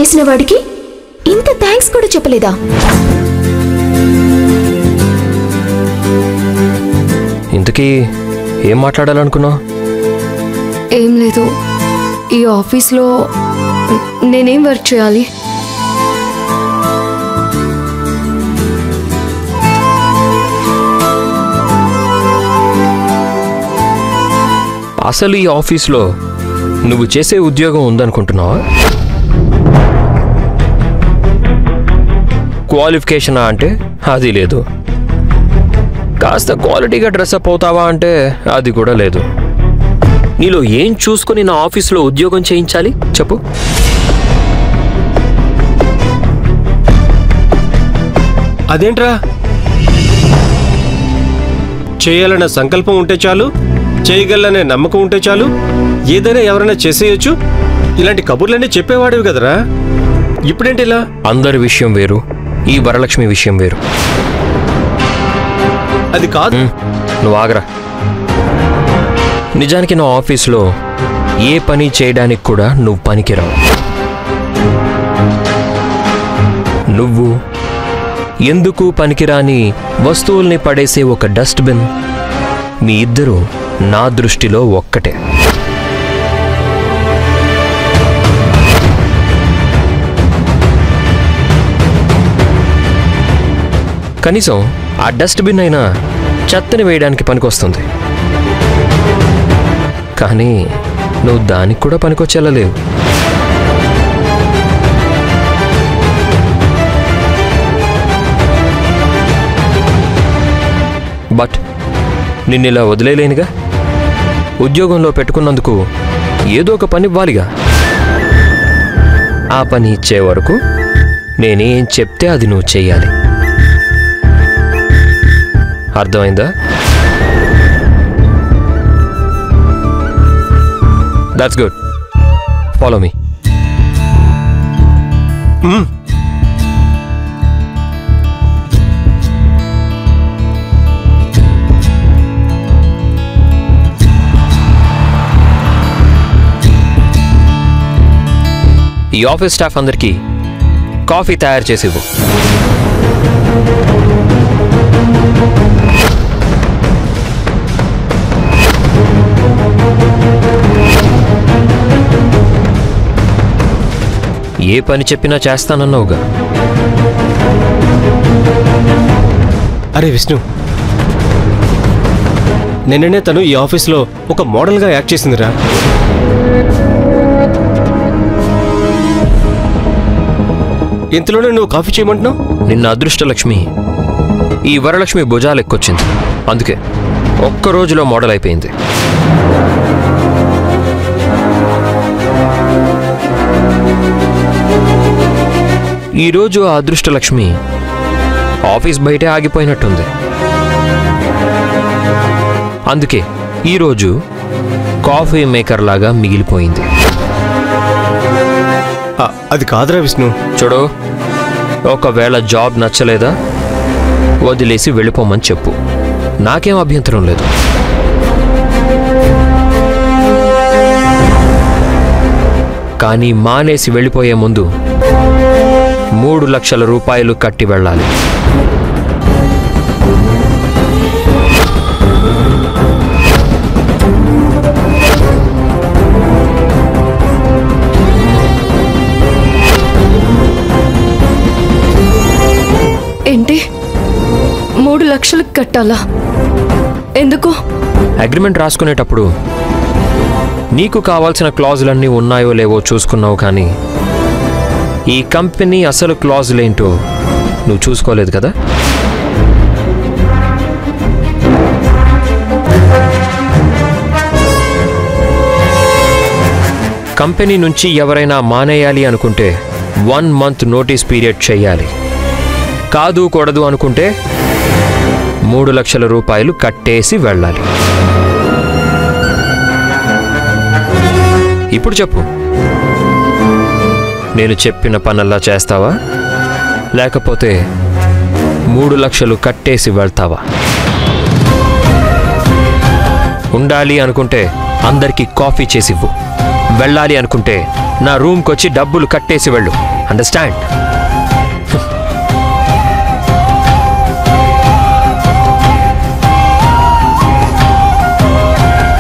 చేసిన వాడికి ఇంత థ్యాంక్స్ కూడా చెప్పలేదా ఇంతకీ ఏం మాట్లాడాలనుకున్నావు ఏం లేదు ఈ ఆఫీస్లో నేనేం వర్క్ చేయాలి అసలు ఈ ఆఫీస్లో నువ్వు చేసే ఉద్యోగం ఉందనుకుంటున్నావా క్వాలిఫికేషనా అంటే అది లేదు కాస్త క్వాలిటీగా డ్రెస్అప్ అవుతావా అంటే అది కూడా లేదు నీలో ఏం చూసుకొని నా ఆఫీస్లో ఉద్యోగం చేయించాలి చెప్పు అదేంట్రా చేయాలన్న సంకల్పం ఉంటే చాలు చేయగలనే నమ్మకం ఉంటే చాలు ఏదైనా ఎవరైనా చేసేయొచ్చు ఇలాంటి కబుర్లన్నీ చెప్పేవాడివి కదరా ఇప్పుడేంటి ఇలా అందరి విషయం వేరు ఈ వరలక్ష్మి విషయం వేరు అది కాదు ఉమ్, నువ్వు ఆగరా నిజానికి నా ఆఫీస్లో ఏ పని చేయడానికి కూడా నువ్వు పనికిరావు నువ్వు ఎందుకు పనికిరాని వస్తువుల్ని పడేసే ఒక డస్ట్బిన్ మీ ఇద్దరు నా దృష్టిలో ఒక్కటే కనీసం ఆ డస్ట్బిన్ అయినా చెత్తని వేయడానికి పనికొస్తుంది కానీ నువ్వు దానికి కూడా పనికొచ్చేలా లేవు బట్ నిన్నిలా వదిలేలేనుగా ఉద్యోగంలో పెట్టుకున్నందుకు ఏదో ఒక పని ఇవ్వాలిగా ఆ పని ఇచ్చే వరకు నేనేం చెప్తే అది నువ్వు చెయ్యాలి అర్థమైందా దట్స్ గుడ్ ఫాలో మీ ఈ ఆఫీస్ స్టాఫ్ అందరికీ కాఫీ తయారు చేసి ఇవ్వు ఏ పని చెప్పినా చేస్తానన్నావుగా అరే విష్ణు నిన్ననే తను ఈ ఆఫీస్లో ఒక మోడల్గా యాక్ట్ చేసిందిరా ఇంతలోనే నువ్వు కాఫీ చేయమంటున్నావు నిన్న అదృష్టలక్ష్మి ఈ వరలక్ష్మి భుజాలు ఎక్కొచ్చింది అందుకే ఒక్క రోజులో మోడల్ అయిపోయింది ఈరోజు ఆ అదృష్టలక్ష్మి ఆఫీస్ బయటే ఆగిపోయినట్టుంది అందుకే ఈరోజు కాఫీ మేకర్ లాగా మిగిలిపోయింది ఆ, అది కాదురా విష్ణు చూడు ఒకవేళ జాబ్ నచ్చలేదా వదిలేసి వెళ్ళిపోమని చెప్పు నాకేం అభ్యంతరం లేదు కానీ మానేసి వెళ్ళిపోయే ముందు మూడు లక్షల రూపాయలు కట్టి వెళ్ళాలి ఏంటి మూడు లక్షలకు కట్టాలా ఎందుకు అగ్రిమెంట్ రాసుకునేటప్పుడు నీకు కావాల్సిన క్లాజులన్నీ ఉన్నాయో లేవో చూసుకున్నావు కానీ ఈ కంపెనీ అసలు క్లాజులేంటో నువ్వు చూసుకోలేదు కదా కంపెనీ నుంచి ఎవరైనా మానేయాలి అనుకుంటే వన్ మంత్ నోటీస్ పీరియడ్ చేయాలి కాదు కూడదు అనుకుంటే మూడు లక్షల రూపాయలు కట్టేసి వెళ్ళాలి ఇప్పుడు చెప్పు నేను చెప్పిన పనల్లా చేస్తావా లేకపోతే మూడు లక్షలు కట్టేసి వెళ్తావా ఉండాలి అనుకుంటే అందరికీ కాఫీ చేసివ్వు వెళ్ళాలి అనుకుంటే నా రూమ్కొచ్చి డబ్బులు కట్టేసి వెళ్ళు అండర్స్టాండ్